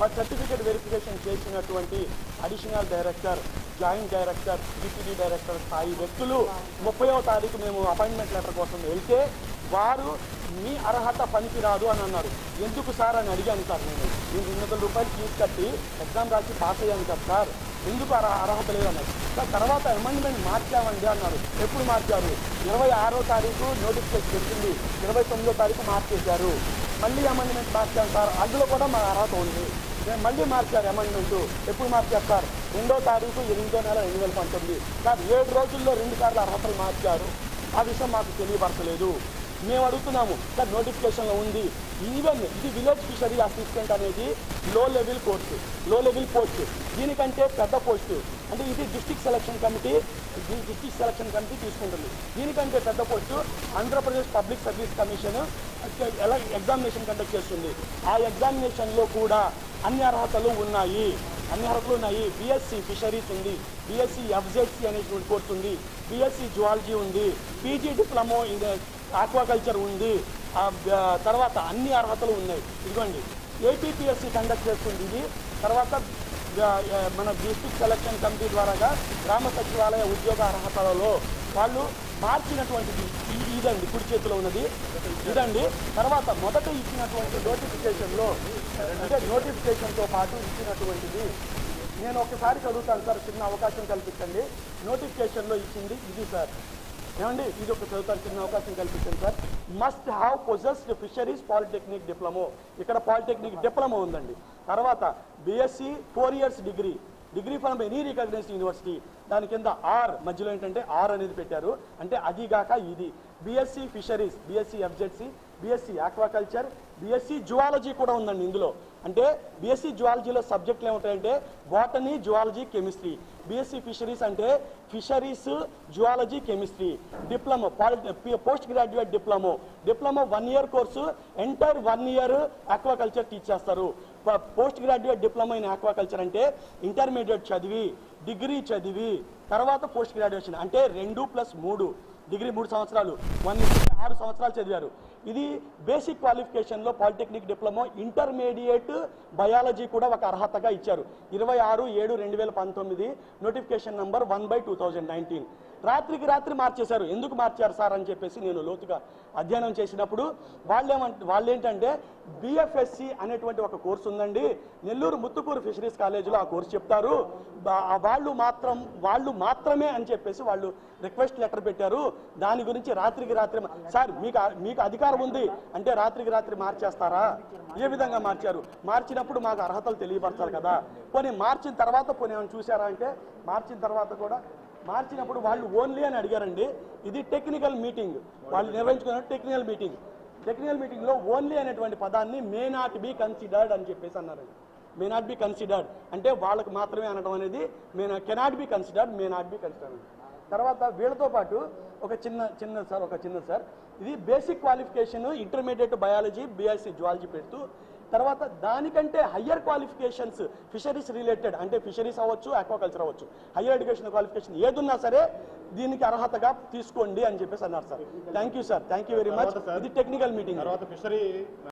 certificate verification చేసినటువంటి additional director joint director deputy director స్థాయి వ్యక్తులు ముప్పైవ తారీఖు మేము అపాయింట్మెంట్ లెటర్ కోసం వెళ్తే వారు మీ అర్హత పనికిరాదు అని అన్నారు ఎందుకు సార్ అని అడిగాను సార్ నేను నేను రెండు వందల రూపాయలు ఫీజు కట్టి ఎగ్జామ్ రాసి పాస్ అయ్యాను కదా సార్ ఎందుకు అర్హ అర్హత లేదన్నారు సార్ తర్వాత అమెండ్మెంట్ మార్చామండి అన్నారు ఎప్పుడు మార్చారు ఇరవై ఆరో తారీఖు నోటిఫికేషన్ వచ్చింది ఇరవై తొమ్మిదో తారీఖు మార్చేశారు మళ్ళీ అమెండ్మెంట్ మార్చాను సార్ అందులో కూడా మా అర్హత ఉంది నేను మళ్ళీ మార్చారు అమెండ్మెంట్ ఎప్పుడు మార్చారు సార్ రెండో తారీఖు ఎనిమిదో నెల రెండు వేల పంతొమ్మిది సార్ ఏడు రోజుల్లో రెండు సార్లు అర్హతలు మార్చారు ఆ విషయం మాకు తెలియపరచలేదు మేము అడుగుతున్నాము సార్ నోటిఫికేషన్లో ఉంది ఈవెన్ ఇది విలేజ్ ఫిషరీ అసిస్టెంట్ అనేది low level course low level post దీనికంటే పెద్ద పోస్టు అంటే ఇది district selection committee district selection committee తీసుకుంటుంది దీనికంటే పెద్ద పోస్టు ఆంధ్రప్రదేశ్ పబ్లిక్ సర్వీస్ కమిషన్ ఎలా ఎగ్జామినేషన్ కండక్ట్ చేస్తుంది ఆ ఎగ్జామినేషన్లో కూడా అన్ని అర్హతలు ఉన్నాయి అన్ని అర్హతలు ఉన్నాయి బిఎస్సి ఫిషరీస్ ఉంది బిఎస్సి ఎఫ్జెడ్సి అనేటువంటి కోర్స్ ఉంది బిఎస్సి జువాలజీ ఉంది పీజీ డిప్లొమో ఇన్ ఆక్వాకల్చర్ ఉంది ఆ బ- తర్వాత అన్ని అర్హతలు ఉన్నాయి ఇదిగోండి ఏపీపీఎస్సి కండక్ట్ చేస్తుంది ఇది తర్వాత ఆ, ఆ, మన డిస్ట్రిక్ట్ సెలక్షన్ కమిటీ ద్వారాగా గ్రామ సచివాలయ ఉద్యోగ అర్హతలలో వాళ్ళు మార్చినటువంటిది ఈ- ఇదండి కుడి చేతిలో ఉన్నది ఇదండి తర్వాత మొదట ఇచ్చినటువంటి నోటిఫికేషన్లో అంటే నోటిఫికేషన్తో పాటు ఇచ్చినటువంటిది నేను ఒకసారి చదువుతాను సార్ చిన్న అవకాశం కల్పించండి నోటిఫికేషన్లో ఇచ్చింది ఇది సార్ ఏమండి ఇది ఒక చదువుతాను చిన్న అవకాశం కల్పించండి sir must have possessed fisheries polytechnic diploma ఇక్కడ పాలిటెక్నిక్ డిప్లొమా ఉందండి తర్వాత BSc four years degree degree from any recognised university దాని కింద ఆర్ మధ్యలో ఏంటంటే ఆర్ అనేది పెట్టారు అంటే అది గాక ఇది BSc fisheries BSc FZC BSc aquaculture BSc zoology కూడా ఉందండి ఇందులో అంటే బిఎస్సి జువాలజీలో సబ్జెక్టులు ఏముంటాయంటే botany zoology chemistry BSc fisheries అంటే fisheries zoology chemistry diploma post graduate diploma diploma one year course entire one year aquaculture teach చేస్తారు post graduate diploma in aquaculture అంటే ఇంటర్మీడియట్ చదివి డిగ్రీ చదివి తర్వాత పోస్ట్ గ్రాడ్యుయేషన్ అంటే రెండు ప్లస్ మూడు degree మూడు సంవత్సరాలు వన్ ఆరు సంవత్సరాలు చదివారు ఇది బేసిక్ క్వాలిఫికేషన్లో పాలిటెక్నిక్ డిప్లొమా ఇంటర్మీడియట్ బయాలజీ కూడా ఒక అర్హతగా ఇచ్చారు ఇరవై ఆరు ఏడు రెండు వేల పంతొమ్మిది notification number one by two thousand nineteen రాత్రికి రాత్రి మార్చేశారు ఎందుకు మార్చారు సార్ అని చెప్పేసి నేను లోతుగా అధ్యయనం చేసినప్పుడు వాళ్ళేమంట వాళ్ళేంటంటే బిఎఫ్ఎస్సి అనేటువంటి ఒక కోర్సు ఉందండి నెల్లూరు ముత్తుకూరు ఫిషరీస్ కాలేజీలో ఆ కోర్సు చెప్తారు బా- వాళ్ళు మాత్రం వాళ్ళు మాత్రమే అని చెప్పేసి వాళ్ళు రిక్వెస్ట్ లెటర్ పెట్టారు దాని గురించి రాత్రికి రాత్రి మా- సార్ మీకు ఆ- మీకు అధికారం ఉంది అంటే రాత్రికి రాత్రి మార్చేస్తారా ఏ విధంగా మార్చారు మార్చినప్పుడు మాకు అర్హతలు తెలియపరచాలి కదా పోనీ మార్చిన తర్వాత పోనీ ఏమైనా చూసారా అంటే మార్చిన తర్వాత కూడా మార్చినప్పుడు వాళ్ళు ఓన్లీ అని అడిగారండి ఇది టెక్నికల్ మీటింగ్ వాళ్ళు నిర్వహించుకున్న టెక్నికల్ మీటింగ్ టెక్నికల్ మీటింగ్లో ఓన్లీ అనేటువంటి పదాన్ని మే నాట్ బి కన్సిడర్డ్ అని చెప్పేసి అన్నారండి మే నాట్ బి కన్సిడర్డ్ అంటే వాళ్ళకి మాత్రమే అనడం అనేది may cannot be considered may not be considered తర్వాత వీళ్ళతో పాటు ఒక చిన్న చిన్న సార్ ఒక చిన్న సార్ ఇది basic qualification intermediate biology BSc zoology పెడుతూ తర్వాత దానికంటే హయ్యర్ క్వాలిఫికేషన్స్ ఫిషరీస్ రిలేటెడ్ అంటే ఫిషరీస్ అవ్వచ్చు ఆక్వాకల్చర్ అవ్వచ్చు హయ్యర్ ఎడ్యుకేషన్ క్వాలిఫికేషన్ ఏదున్నా సరే దీనికి అర్హతగా తీసుకోండి అని చెప్పేసి అన్నారు sir thank you sir thank you very much ఇది టెక్నికల్ మీటింగ్ తర్వాత ఫిషరీ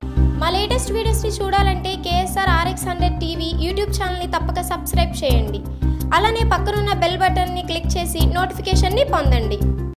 మా లేటెస్ట్ వీడియోస్ని చూడాలంటే KSR RX hundred TV YouTube ఛానల్ని తప్పక సబ్స్క్రైబ్ చేయండి అలానే పక్కనున్న బెల్ బటన్ని క్లిక్ చేసి నోటిఫికేషన్ని పొందండి